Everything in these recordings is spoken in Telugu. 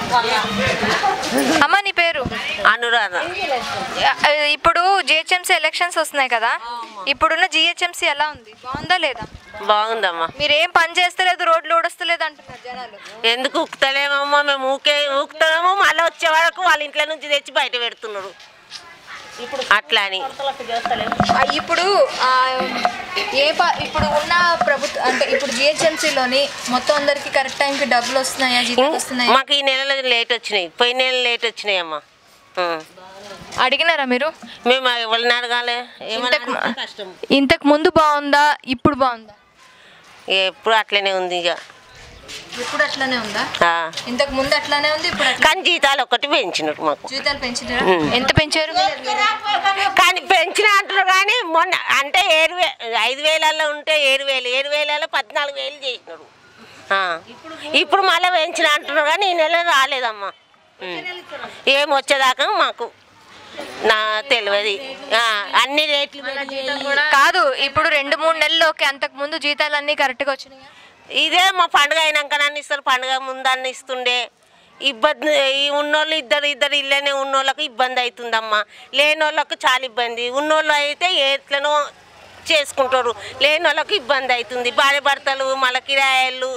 అమ్మ నీ పేరు అనురాధ ఆ, ఇప్పుడు జిహెచ్ఎంసీ ఎలక్షన్స్ వస్తున్నాయి కదా ఇప్పుడున్న జిహెచ్ఎంసీ ఎలా ఉంది బాగుందా లేదా బాగుందమ్మా మీరు ఏం పని చేస్తలేదు రోడ్లు ఊడస్తలేదు అంటున్నారు జనాలు ఎందుకు ఊకుతలేమమ్మా మేము ఊకే ఊకుతాము మళ్ళీ వచ్చే వరకు వాళ్ళ ఇంట్లో నుంచి తెచ్చి బయట పెడుతున్నారు అట్లా అని ఆ, ఇప్పుడు ఆ, ఏ పా ఇప్పుడు ఉన్న ప్రభుత్వం అంటే ఇప్పుడు జిహెచ్ఎంసీలోని మొత్తం అందరికి కరెక్ట్ టైంకి డబ్బులు వస్తున్నాయా జీతాలు వస్తున్నాయా మాకు ఈ నెలలో లేట్ వచ్చినాయి పోయిన నెల లేట్ వచ్చినాయి అమ్మా ఆ. అడిగినారా మీరు మేము ఎవరిని అడగాలి ఏమన్నా ఇంతకు అడిగితే కష్టం ఇంతకు ముందు బాగుందా ఇప్పుడు బాగుందా ఎప్పుడు అట్లనే ఉంది ఇక ఇప్పుడు అట్లానే ఉందా ఆ. ఇంతకు ముందు అట్లానే ఉంది ఇప్పుడు అట్లా కానీ జీతాలు ఒకటి పెంచినారు మాకు జీతాలు పెంచినారా ఎంత పెంచారు కానీ పెంచిన అంటారు కానీ మొన్న అంటే ఏడు వే ఐదు వేలలో ఉంటే ఏడు వేలు ఏడు వేలలో పద్నాలుగు వేలు చేసినారు ఆ. ఇప్పుడు మళ్ళీ పెంచిన అంటున్నారు కానీ ఈ నెల రాలేదమ్మా ఉం. ఏం వచ్చేదాకా మాకు నా తెలియదు ఆ, అన్ని రేట్లు పెరిగి కాదు ఇప్పుడు రెండు మూడు నెలలు ఓకే అంతకు ముందు జీతాలు అన్ని కరెక్ట్ గా వచ్చినాయా ఇదే మా పండుగ అయినాక నన్ను ఇస్తారు పండుగ ముందన్న ఇస్తుండే ఇబ్బంది ఈ ఉన్నోళ్ళు ఇద్దరు ఇద్దరు ఇళ్ళనే ఉన్నోళ్ళకి ఇబ్బంది అవుతుందమ్మా లేని వాళ్ళకు చాలా ఇబ్బంది ఉన్నోళ్ళు అయితే ఎట్లనో చేసుకుంటారు లేని వాళ్ళకి ఇబ్బంది అవుతుంది భార్య భర్తలు మళ్ళీ కిరాయిలు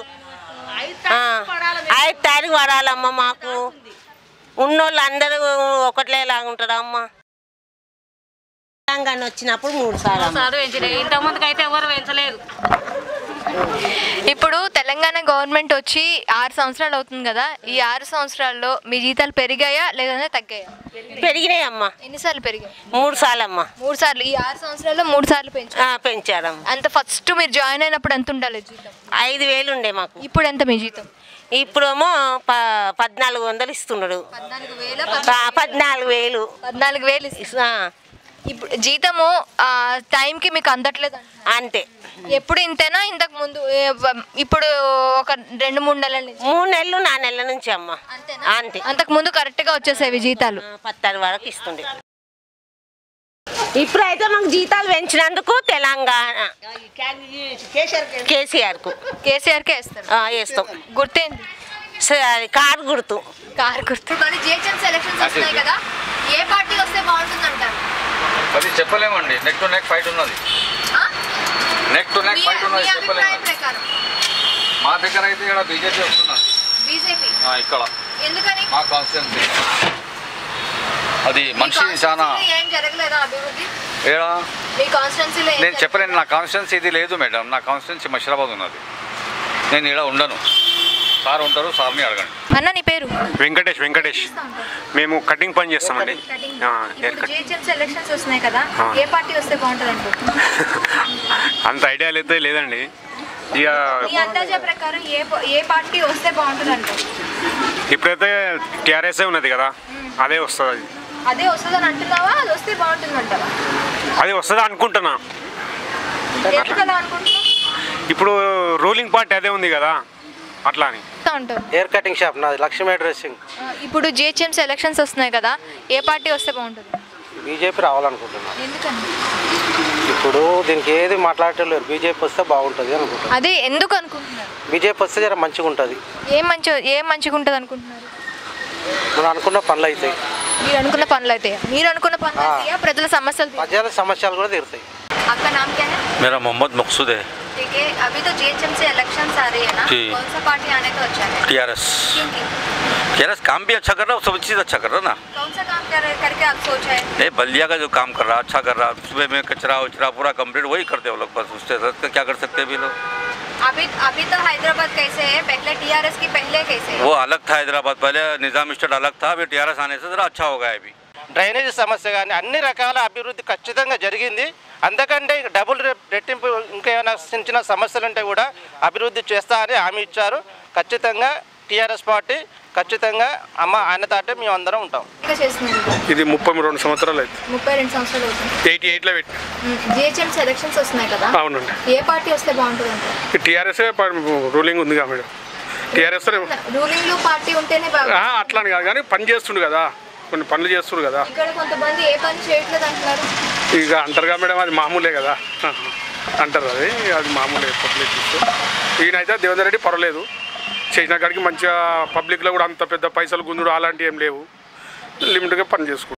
ఐదు తారీఖు పడాలమ్మా మాకు ఉన్నోళ్ళు అందరూ ఒకట్లేలాగా ఉంటారా అమ్మా తెలంగాణ వచ్చినప్పుడు మూడు సార్లు అమ్మ. ఇంత ముందుకు అయితే ఎవరు పెంచలేదు ఇప్పుడు తెలంగాణ గవర్నమెంట్ వచ్చి ఆరు సంవత్సరాలు అవుతుంది కదా ఈ ఆరు సంవత్సరాల్లో మీ జీతాలు పెరిగాయా లేదంటే తగ్గాయా పెరిగినాయి అమ్మా ఎన్నిసార్లు పెరిగాయి మూడు సార్లు అమ్మా మూడు సార్లు ఈ ఆరు సంవత్సరాల్లో మూడు సార్లు పెంచారు ఆ, పెంచారమ్మా అంత ఫస్ట్ మీరు జాయిన్ అయినప్పుడు ఎంత ఉండాలి జీతం ఐదు వేలు ఉండే మాకు ఇప్పుడు ఎంత మీ జీతం ఇప్పుడేమో ప పద్నాలుగు వందలు ఇస్తున్నాడు పద్నాలుగు వేల ప- పద్నాలుగు వేలు పద్నాలుగు వేలు ఇస్తారు. ఆ, ఇప్పుడు జీతము ఆ, టైంకి మీకు అందట్లేదు అంటున్నారు. అంతే ఎప్పుడు ఇంతేనా ఇంతకు ముందు ఏ, వ- ఇప్పుడు ఒక రెండు మూడు నెలల నుంచి మూడు నెలలు నా నెలల నుంచి అమ్మ అంతేనా? అంతే అంతకు ముందు కరెక్ట్ గా వచ్చేసేవి జీతాలు ఆ, పత్తారు వరకు ఇస్తుండే ఇప్పుడైతే మాకు జీతాలు పెంచినందుకు తెలంగాణ కేసీఆర్ కు కేసీఆర్ కే ఇస్తారు వేస్తాం గుర్తేంది సరే, అది కారు గుర్తు కార్ గుర్తు కానీ జిహెచ్ఎంసీ ఎలక్షన్స్ వస్తున్నాయి కదా ఏ పార్టీ వస్తే బాగుంటుంది అంటారు అది చెప్పలేమండి నెక్ టు నెక్ ఫైట్ ఉన్నది నెక్ టు నెక్ ఫైట్ ఉన్నది చెప్పలేము ప్రకారం మా దగ్గర అయితే ఇక్కడ బీజేపీ వస్తున్నది బీజేపీ ఆ, ఇక్కడ ఎందుకని మా కాన్స్టిట్యున్సీ అది మనిషి చాలా ఏం జరగలేదా అభివృద్ధి ఏడా మీ కాన్స్టిట్యున్సీలో నేను చెప్పలేను నా కాన్స్టిట్యున్సీ ఇది లేదు మేడం నా కాన్స్టిట్యున్సీ మషిరాబాద్ ఉన్నది నేను ఇక్కడ ఉండను సార్ ఉంటారు సార్ని అడగండి అన్న నీ పేరు వెంకటేష్ వెంకటేష్ మేము కటింగ్ పని చేస్తామండి ఆ, హెయిర్ ఇప్పుడు కట్ జిహెచ్ఎంసీ ఎలక్షన్స్ వస్తున్నాయి కదా ఆ. ఏ పార్టీ వస్తే బాగుంటుంది అనుకుంటున్నారు అంత ఐడియా అయితే లేదండి ఇక మీ అందాజా ప్రకారం ఏ ప- ఏ పార్టీ వస్తే బాగుంటుంది అంటారు ఇప్పుడైతే టీఆర్ఎస్ఏ ఉన్నది కదా అదే వస్తుంది అదే వస్తుందని అంటున్నావా అది వస్తే బాగుంటుంది అంటావా అది వస్తుంది అనుకుంటున్నా ఎందుకు అలా అనుకుంటున్నావు ఇప్పుడు రూలింగ్ పార్టీ అదే ఉంది కదా అట్లా అని అంటారు హెయిర్ కటింగ్ షాప్ నాది లక్ష్మీ డ్రెస్సింగ్ ఆ, ఇప్పుడు జిహెచ్ఎంసీ ఎలక్షన్స్ వస్తున్నాయి కదా ఏ పార్టీ వస్తే బాగుంటుంది బీజేపీ రావాలనుకుంటున్నాను ఎందుకని ఇప్పుడు దీనికి ఏది మాట్లాడటలేరు బీజేపీ వస్తే బాగుంటుంది అనుకుంటున్నాను అదే ఎందుకు అనుకుంటున్నారు బీజేపీ వస్తే జర మంచిగా ఉంటుంది ఏం మంచి ఏం మంచిగా ఉంటుంది అనుకుంటున్నారు మనం అనుకున్న పనులు అవుతాయి మీరు అనుకున్న పనులు అయితే మీరు అనుకున్న పనులు ఆ. అయితే ప్రజల సమస్యలు తీరు- ప్రజల సమస్యలు కూడా తీరుతాయి आपका नाम क्या है मेरा मोहम्मद मकसूद है ठीक है अभी तो जीएचएमसी इलेक्शंस आ रही है ना जी। कौन सा पार्टी आने तो अच्छा है टी आर एस क्योंकि टी आर एस काम भी अच्छा कर रहा है सब चीज़ अच्छा कर रहा है ना कौन सा काम कर करके आप सोच है ये बल्दिया का जो काम कर रहा है अच्छा कर रहा है सुबह में कचरा उचरा पूरा कंप्लीट वही करते हैं वो लोग बस उससे ज़्यादा तो क्या कर सकते हैं भी लोग अभी अभी तो हैदराबाद कैसे है पहले टीआरएस की पहले कैसे है वो अलग था हैदराबाद पहले निज़ाम स्टेट अलग था अभी टी आर एस आने से ज़रा अच्छा हो गया है अभी డ్రైనేజ్ సమస్య కానీ అన్ని రకాల అభివృద్ధి ఖచ్చితంగా జరిగింది అందుకంటే డబుల్ రె- రెట్టింపు ఇంకేమైనా చిన్న చిన్న సమస్యలు ఉంటే కూడా అభివృద్ధి చేస్తా అని హామీ ఇచ్చారు ఖచ్చితంగా టీఆర్ఎస్ పార్టీ ఖచ్చితంగా అమ్మ ఆయన తాటే మేము అందరం ఉంటాం ఇంకా చేస్తున్నారు ఇది ముప్పై రెండు సంవత్సరాలు అయితే ముప్పై రెండు సంవత్సరాలు అవుతుంది ఎయిటీ ఎయిట్లో పెట్టి జిహెచ్ఎంసీ ఎలక్షన్స్ వస్తున్నాయి కదా అవునండి ఏ పార్టీ వస్తే బాగుంటుంది అంటారు టీఆర్ఎస్ఏ రూలింగ్ ఉంది కదా మేడం టీఆర్ఎస్ రూలింగ్ లో పార్టీ ఉంటేనే బాగా అట్లా అని కాదు కానీ పని చేస్తుండు కదా కొన్ని పనులు చేస్తుండు కదా ఇక్కడ కొంతమంది ఏ పని చేయట్లేదు అంటున్నారు ఇక అంటారుగా మేడం అది మామూలే కదా అంటారు అది అది మామూలే పబ్లిక్ ఈయనైతే దేవేందర్ రెడ్డి పర్వాలేదు చేసిన కాడికి మంచిగా పబ్లిక్లో కూడా అంత పెద్ద పైసలు గుంజుడు అలాంటివి ఏం లేవు లిమిట్గా పని చేసుకుంటాం